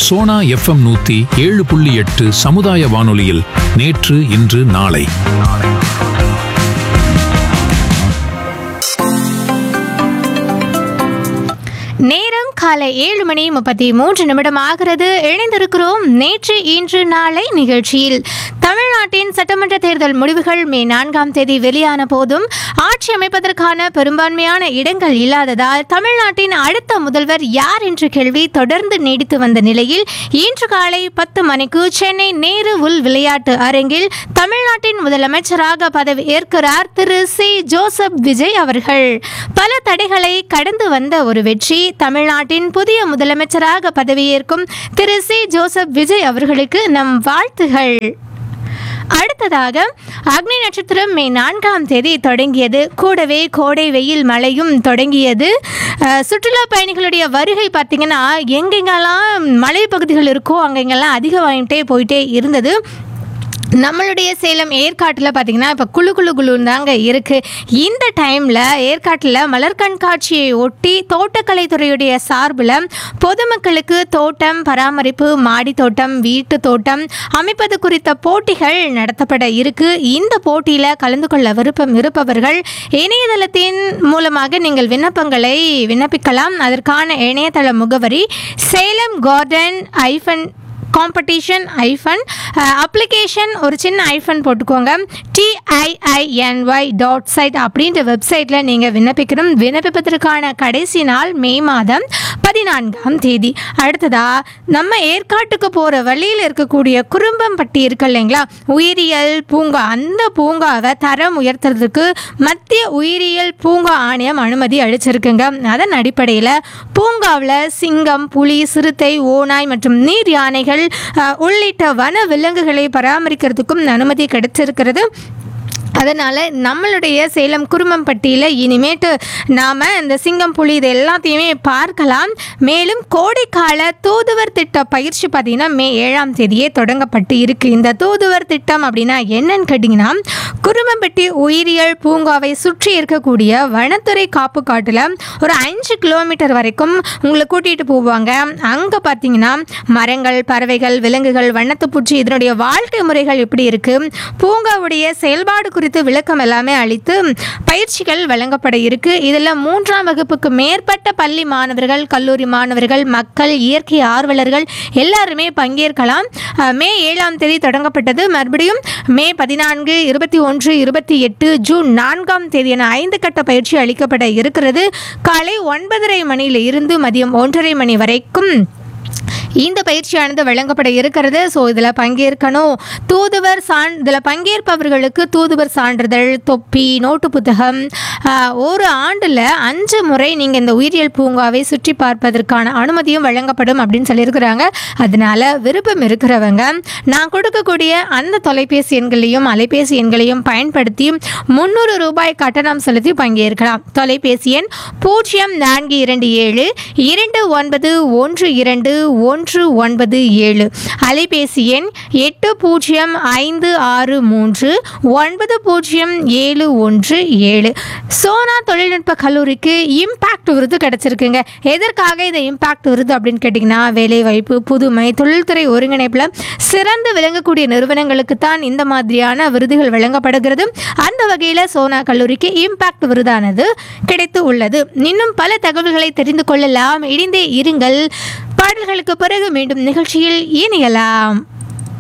Sona FM நூத்தி ஏழு புள்ளி எட்டு சமுதாய வானொலியில் நேற்று இன்று நாளை நேரம் காலை ஏழு மணி முப்பத்தி மூன்று நிமிடம் ஆகிறது இணைந்திருக்கிறோம் நேற்று இன்று நாளை நிகழ்ச்சியில் தமிழ்நாட்டின் சட்டமன்ற தேர்தல் முடிவுகள் மே நான்காம் தேதி வெளியான போதும் ஆட்சி அமைப்பதற்கான பெரும்பான்மையான இடங்கள் இல்லாததால் தமிழ்நாட்டின் அடுத்த முதல்வர் யார் என்ற கேள்வி தொடர்ந்து நீடித்து வந்த நிலையில் இன்று காலை பத்து மணிக்கு சென்னை நேரு உள் விளையாட்டு அரங்கில் தமிழ்நாட்டின் முதலமைச்சராக பதவி ஏற்கிறார் திரு சி ஜோசப் விஜய் அவர்கள் பல தடைகளை கடந்து வந்த ஒரு வெற்றி தமிழ்நாட்டின் புதிய முதலமைச்சராக பதவியேற்கும் திரு சி ஜோசப் விஜய் அவர்களுக்கு நம் வாழ்த்துகள் அடுத்ததாக அக்னி நட்சத்திரம் மே நான்காம் தேதி தொடங்கியது கூடவே கோடை வெயில் மழையும் தொடங்கியது அஹ், சுற்றுலா பயணிகளுடைய வருகை பார்த்திங்கன்னா எங்கெங்கெல்லாம் மலை பகுதிகள் இருக்கோ அங்கெங்கெல்லாம் அதிகமாகிட்டே போயிட்டே இருந்தது நம்மளுடைய சேலம் ஏற்காட்டில் பார்த்தீங்கன்னா இப்போ குளு குளு குளுன்னு தாங்க இருக்குது இந்த டைமில் ஏற்காட்டில் மலர் கண்காட்சியை ஒட்டி தோட்டக்கலைத்துறையுடைய சார்பில் பொதுமக்களுக்கு தோட்டம் பராமரிப்பு மாடி தோட்டம் வீட்டு தோட்டம் அமைப்பது குறித்த போட்டிகள் நடத்தப்பட இருக்கு இந்த போட்டியில் கலந்து கொள்ள விருப்பம் இருப்பவர்கள் இணையதளத்தின் மூலமாக நீங்கள் விண்ணப்பங்களை விண்ணப்பிக்கலாம் அதற்கான இணையதள முகவரி Salem garden hyphen competition hyphen application ஒரு சின்ன ஐஃபன் போட்டுக்கோங்க டிஐஐஎன்ஒய் டாட் சைட் அப்படின்ற வெப்சைட்டில் நீங்கள் விண்ணப்பிக்கணும் விண்ணப்பிப்பதற்கான கடைசி நாள் மே மாதம் பதினான்காம் தேதி அடுத்ததா நம்ம ஏற்காட்டுக்கு போகிற வழியில் இருக்கக்கூடிய குறும்பம்பட்டி இருக்கு இல்லைங்களா உயிரியல் பூங்கா அந்த பூங்காவை தரம் உயர்த்துறதுக்கு மத்திய உயிரியல் பூங்கா ஆணையம் அனுமதி அளிச்சிருக்குங்க அதன் அடிப்படையில் பூங்காவில் சிங்கம் புலி சிறுத்தை ஓநாய் மற்றும் நீர் யானைகள் அஹ், உள்ளிட்ட வன விலங்குகளை பராமரிக்கிறதுக்கும் அனுமதி கிடைச்சிருக்கிறது அதனால் நம்மளுடைய சேலம் குருமம்பட்டியில் இனிமேட்டு நாம் இந்த சிங்கம் புலி இது எல்லாத்தையுமே பார்க்கலாம் மேலும் கோடைக்கால தூதுவர் திட்ட பயிற்சி பார்த்திங்கன்னா மே ஏழாம் தேதியே தொடங்கப்பட்டு இருக்குது இந்த தூதுவர் திட்டம் அப்படின்னா என்னன்னு கேட்டிங்கன்னா குருமம்பட்டி உயிரியல் பூங்காவை சுற்றி இருக்கக்கூடிய வனத்துறை காப்பு காட்டில் ஒரு அஞ்சு கிலோமீட்டர் வரைக்கும் உங்களை கூட்டிகிட்டு போவாங்க அங்கே பார்த்தீங்கன்னா மரங்கள் பறவைகள் விலங்குகள் வண்ணத்துப்பூச்சி இதனுடைய வாழ்க்கை முறைகள் எப்படி இருக்குது பூங்காவுடைய செயல்பாடு குறித்து விளக்கம் எல்லாமே அளித்து பயிற்சிகள் வழங்கப்பட இருக்கு இதில் மூன்றாம் வகுப்புக்கு மேற்பட்ட பள்ளி மாணவர்கள் கல்லூரி மாணவர்கள் மக்கள் இயற்கை ஆர்வலர்கள் எல்லாருமே பங்கேற்கலாம் அஹ், மே ஏழாம் தேதி தொடங்கப்பட்டது மறுபடியும் மே பதினான்கு இருபத்தி ஒன்று இருபத்தி எட்டு ஜூன் நான்காம் தேதி என ஐந்து கட்ட பயிற்சி அளிக்கப்பட இருக்கிறது காலை ஒன்பதரை மணியில இருந்து மதியம் ஒன்றரை மணி வரைக்கும் இந்த பயிற்சியானது வழங்கப்பட இருக்கிறது ஸோ இதில் பங்கேற்கணும் தூதுவர் சான் இதில் பங்கேற்பவர்களுக்கு தூதுவர் சான்றிதழ் தொப்பி நோட்டு புத்தகம் ஆஹ், ஒரு ஆண்டில் அஞ்சு முறை நீங்கள் இந்த உயிரியல் பூங்காவை சுற்றி பார்ப்பதற்கான அனுமதியும் வழங்கப்படும் அப்படின்னு சொல்லியிருக்கிறாங்க அதனால விருப்பம் இருக்கிறவங்க நான் கொடுக்கக்கூடிய அந்த தொலைபேசி எண்களையும் அலைபேசி எண்களையும் பயன்படுத்தி முந்நூறு ரூபாய் கட்டணம் செலுத்தி பங்கேற்கலாம் தொலைபேசி எண் பூஜ்ஜியம் நான்கு இரண்டு ஏழு இரண்டு ஒன்பது ஒன்று இரண்டு ஒன்று ஒன்பது ஏழு அலைபேசி எண் எட்டு பூஜ்ஜியம் ஐந்து ஆறு மூன்று ஒன்பது பூஜ்ஜியம் ஏழு ஒன்று ஏழு சோனா தொழில்நுட்ப கல்லூரிக்கு இம்பாக்ட் விருது கிடச்சிருக்குங்க எதற்காக இந்த இம்பாக்ட் விருது அப்படின்னு கேட்டிங்கன்னா வேலைவாய்ப்பு புதுமை தொழில்துறை ஒருங்கிணைப்பில் சிறந்து விளங்கக்கூடிய நிறுவனங்களுக்கு தான் இந்த மாதிரியான விருதுகள் வழங்கப்படுகிறது அந்த வகையில் சோனா கல்லூரிக்கு இம்பாக்ட் விருதானது கிடைத்து உள்ளது இன்னும் பல தகவல்களை தெரிந்து கொள்ளலாம் இணைந்தே இருங்கள் பாடல்களுக்கு பிறகு மீண்டும் நிகழ்ச்சியில் இணையலாம்